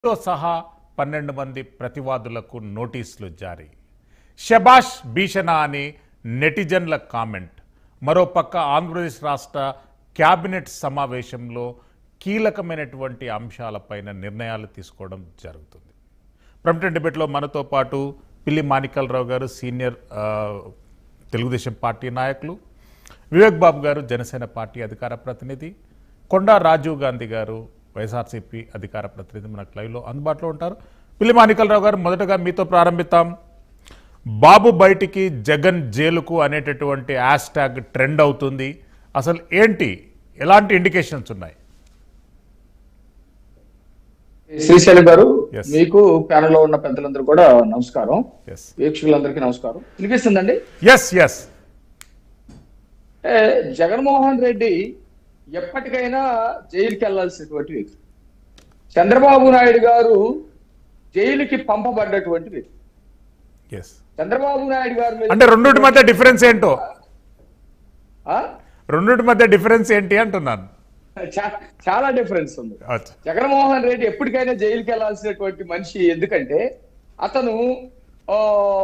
తో సహా పన్నెండు మంది ప్రతివాదులకు నోటీసులు జారీ షబాష్ భీషణ అని నెటిజన్ల కామెంట్ మరోపక్క ఆంధ్రప్రదేశ్ రాష్ట్ర క్యాబినెట్ సమావేశంలో కీలకమైనటువంటి అంశాలపైన నిర్ణయాలు తీసుకోవడం జరుగుతుంది ప్రమిటెంట్ డిబేట్లో మనతో పాటు పిల్లి మాణికలరావు గారు సీనియర్ ఆ, తెలుగుదేశం పార్టీ నాయకులు వివేక్ బాబు గారు జనసేన పార్టీ అధికార ప్రతినిధి కొండా రాజీవ్ గాంధీ గారు వైఎస్ఆర్సీపీ అధికార ప్రతినిధి మనకు లైవ్లో అందుబాటులో ఉంటారు పిల్లి మాణికలరావు గారు మొదటగా మీతో ప్రారంభిద్దాం బాబు బయటికి జగన్ జైలుకు అనేటటువంటి హ్యాష్ ట్యాగ్ ట్రెండ్ అవుతుంది అసలు ఏంటి ఎలాంటి ఇండికేషన్స్ ఉన్నాయి శ్రీశైలం గారు Yes. మీకు ప్యానెల్ లో ఉన్న పెద్దలందరూ కూడా నమస్కారం ఎస్ వీక్షకులందరికీ నమస్కారం వినిపిస్తుందండి ఎస్ ఎస్ అంటే జగన్మోహన్ రెడ్డి ఎప్పటికైనా జైలుకి వెళ్లాల్సినటువంటి వ్యక్తి చంద్రబాబు నాయుడు గారు జైలుకి పంపబడ్డటువంటి వ్యక్తి ఎస్ చంద్రబాబు నాయుడు గారి మీద అంటే రెండింటి మధ్య డిఫరెన్స్ ఏంటో ఆ? రెండింటి మధ్య డిఫరెన్స్ ఏంటి అంటున్నాను చా- చాలా డిఫరెన్స్ ఉంది అచ్చా. జగన్మోహన్ రెడ్డి ఎప్పటికైనా జైలుకి వెళ్లాల్సినటువంటి మనిషి ఎందుకంటే అతను ఆ,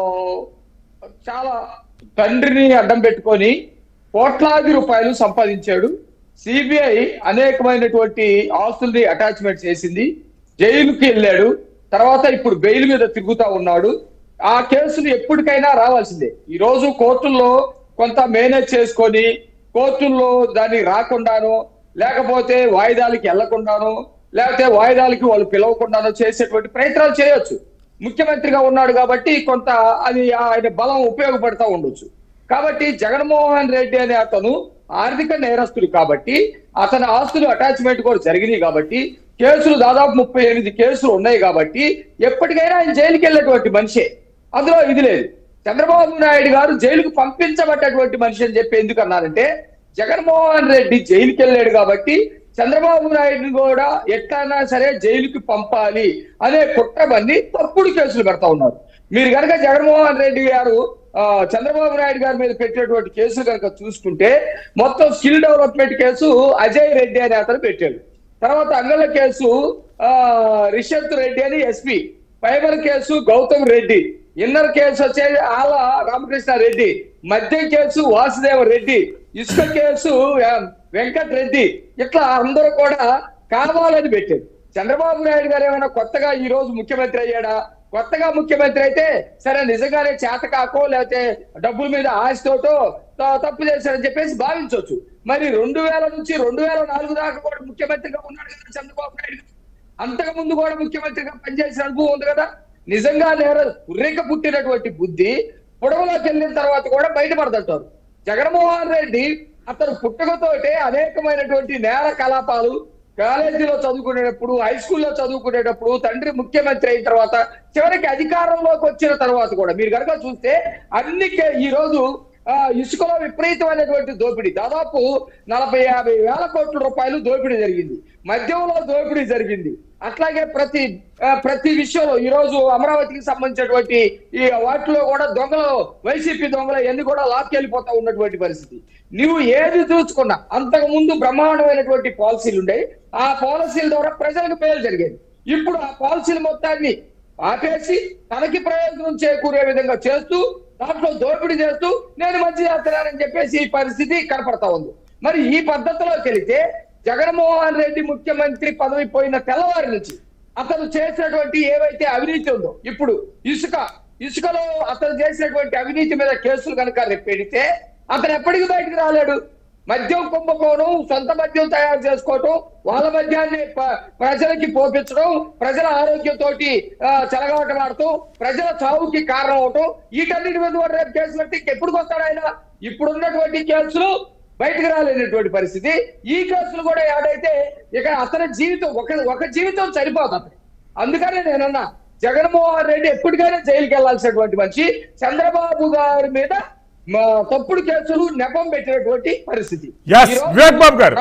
చాలా తండ్రిని అడ్డం పెట్టుకొని కోట్లాది రూపాయలు సంపాదించాడు సిబిఐ అనేకమైనటువంటి ఆస్తుల్ని అటాచ్మెంట్ చేసింది జైలుకి వెళ్ళాడు తర్వాత ఇప్పుడు బెయిల్ మీద తిరుగుతా ఉన్నాడు ఆ కేసులు ఎప్పటికైనా రావాల్సిందే ఈ రోజు కోర్టుల్లో కొంత మేనేజ్ చేసుకొని కోర్టుల్లో దాన్ని రాకుండానో లేకపోతే వాయిదాలకి వెళ్లకుండానో లేకపోతే వాయిదాలకి వాళ్ళు పిలవకుండానో చేసేటువంటి ప్రయత్నాలు చేయొచ్చు ముఖ్యమంత్రిగా ఉన్నాడు కాబట్టి కొంత అది ఆయన బలం ఉపయోగపడతా ఉండొచ్చు కాబట్టి జగన్మోహన్ రెడ్డి అనే అతను ఆర్థిక నేరస్తుడు కాబట్టి అతని ఆస్తులు అటాచ్మెంట్ కూడా జరిగినాయి కాబట్టి కేసులు దాదాపు ముప్పై ఎనిమిది కేసులు ఉన్నాయి కాబట్టి ఎప్పటికైనా ఆయన జైలుకి వెళ్ళేటువంటి మనిషే అందులో ఇది లేదు చంద్రబాబు నాయుడు గారు జైలుకు పంపించబడ్డటువంటి మనిషి అని చెప్పి ఎందుకు అన్నారంటే జగన్మోహన్ రెడ్డి జైలుకి వెళ్ళాడు కాబట్టి చంద్రబాబు నాయుడు కూడా ఎట్లయినా సరే జైలుకి పంపాలి అనే కుట్రబన్ని తప్పుడు కేసులు పెడతా ఉన్నారు మీరు కనుక జగన్మోహన్ రెడ్డి గారు ఆ, చంద్రబాబు నాయుడు గారి మీద పెట్టినటువంటి కేసులు కనుక చూసుకుంటే మొత్తం skill development case Ajay Reddy అనే అతను పెట్టాడు తర్వాత అంగళ్ళ కేసు ఆ, రిషత్ రెడ్డి అని SP fibre case Gautam Reddy inner case వచ్చేది ఆల రామకృష్ణ రెడ్డి మద్యం కేసు వాసుదేవ రెడ్డి ఇసుక కేసు ఆ, వెంకట్ రెడ్డి ఇట్లా అందరూ కూడా కావాలని పెట్టారు చంద్రబాబు నాయుడు గారు ఏమైనా కొత్తగా ఈ రోజు ముఖ్యమంత్రి అయ్యాడా కొత్తగా ముఖ్యమంత్రి అయితే సరే నిజంగానే చేతకాకో లేకపోతే డబ్బుల మీద ఆశతోటో త- తప్పు చేశారని చెప్పేసి భావించవచ్చు మరి రెండు వేల నుంచి రెండు వేల నాలుగు దాకా కూడా ముఖ్యమంత్రిగా ఉన్నాడు కదా చంద్రబాబు నాయుడు గారు. అంతకు ముందు కూడా ముఖ్యమంత్రిగా పనిచేసిన అనుభవం ఉంది కదా నిజంగా నేర ఉర్రేక పుట్టినటువంటి బుద్ధి పొడవలోకి వెళ్ళిన తర్వాత కూడా బయటపడదంటారు జగన్మోహన్ రెడ్డి అతను పుట్టుకతోటే అనేకమైనటువంటి నేర కలాపాలు కాలేజీలో చదువుకునేటప్పుడు హై స్కూల్లో చదువుకునేటప్పుడు తండ్రి ముఖ్యమంత్రి అయిన తర్వాత చివరికి అధికారంలోకి వచ్చిన తర్వాత కూడా మీరు కనుక చూస్తే అన్ని కే- ఈ రోజు ఆ, ఇసుకలో విపరీతమైనటువంటి దోపిడీ దాదాపు నలభై యాభై వేల కోట్ల రూపాయలు దోపిడీ జరిగింది మద్యంలో దోపిడీ జరిగింది అట్లాగే ప్రతి ఆ, ప్రతి విషయంలో ఈ రోజు అమరావతికి సంబంధించినటువంటి ఈ వాటిలో కూడా దొంగలు వైసీపీ దొంగలు ఎన్ని కూడా లాక్కెళ్ళిపోతా ఉన్నటువంటి పరిస్థితి నువ్వు ఏది చూసుకున్నా అంతకు ముందు బ్రహ్మాండమైనటువంటి పాలసీలు ఉండేవి ఆ పాలసీల ద్వారా ప్రజలకు మేలు జరిగేది ఇప్పుడు ఆ పాలసీల మొత్తాన్ని ఆపేసి తనకి ప్రయోజనం చేకూరే విధంగా చేస్తూ దాంట్లో దోపిడీ చేస్తూ నేను మంచి చేస్తున్నానని చెప్పేసి ఈ పరిస్థితి కనపడతా ఉంది మరి ఈ పద్ధతిలోకి వెళితే జగన్మోహన్ రెడ్డి ముఖ్యమంత్రి పదవి పోయిన తెల్లవారి నుంచి అతను చేసినటువంటి ఏవైతే అవినీతి ఉందో ఇప్పుడు ఇసుక ఇసుకలో అతను చేసినటువంటి అవినీతి మీద కేసులు కనుక రేపు పెడితే అతను ఎప్పటికి బయటికి రాలేడు మద్యం కుంభకోణం సొంత మద్యం తయారు చేసుకోవటం వాళ్ళ మద్యాన్ని ప- ప్రజలకి పోపించడం ప్రజల ఆరోగ్యంతో చెలగాటమాడటం ప్రజల చావుకి కారణం అవటం వీటన్నిటి మీద కూడా రేపు కేసులు పెట్టి ఎప్పుడు వస్తాడు ఆయన ఇప్పుడు ఉన్నటువంటి కేసులు బయటకు రాలేనటువంటి పరిస్థితి ఈ కేసులు కూడా ఏడైతే ఇక అతని జీవితం ఒక ఒక జీవితం సరిపోతుంది అందుకనే నేనన్నా జగన్మోహన్ రెడ్డి ఎప్పటికైనా జైలుకి వెళ్లాల్సినటువంటి మనిషి చంద్రబాబు గారి మీద మా తప్పుడు కేసులు నెపం పెట్టినటువంటి పరిస్థితి ఎస్ ఈ రోజు వివేక్ బాబు గారు